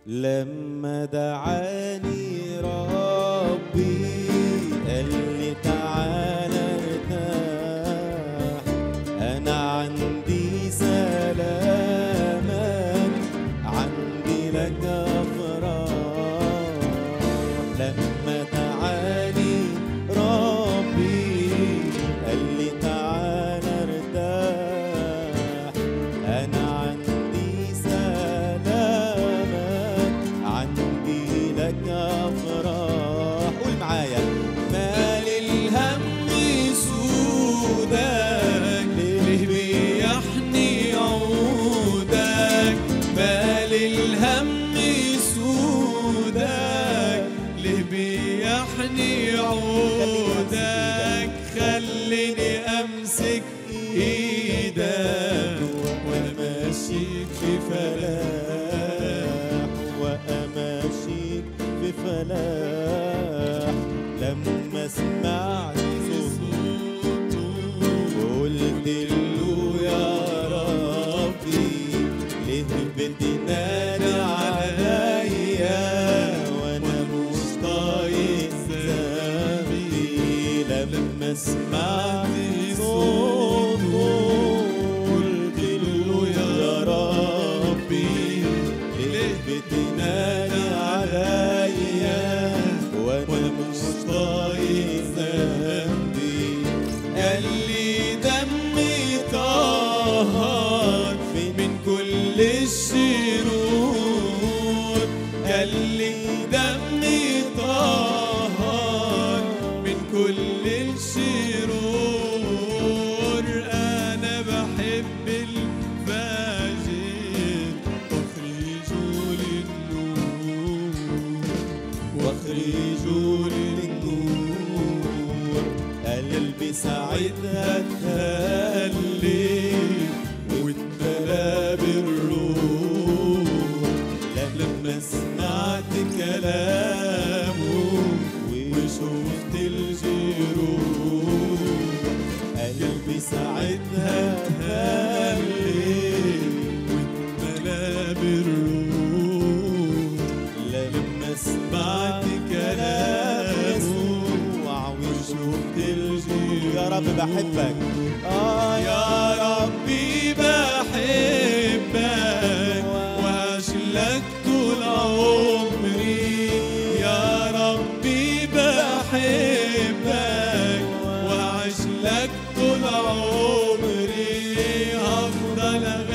لما دعاني ربي قال لي تعالى ارتاح انا عندي سلامك عندي لك افراح لما دعاني ربي قال لي تعالى ارتاح انا عندي سلامك عندي لك افراح قول معايا مال الهم سودك ليه بيحني عودك مال الهم سودك ليه بيحني عودك خليني امسك ايدك وانا ماشيك في فلاح وأماشيك في فلاح لما سمعت صوته قلت له يا ربي ليه بتنادي عليا وانا مش طايق ذنبي لما سمعت صوته قلت له يا ربي ليه بتنادي عليا وانا مش طايق ذنبي قال لي دمي طهر من كل الشرور قال لي دمي طهر من كل الشرور انا بحب الفاجر واخرجه للنور واخرجوا للنور قلبي ساعتها اتهلي واتملا بالروح لما سمعت كلامه وشفت الجروح قلبي ساعتها اتهلي واتملا بالروح لما سمعت كلام يسوع وشفت الجروح يا رب بحبك آه يا ربي بحبك واشلك طول عمري يا ربي بحبك واشلك طول عمري هفضل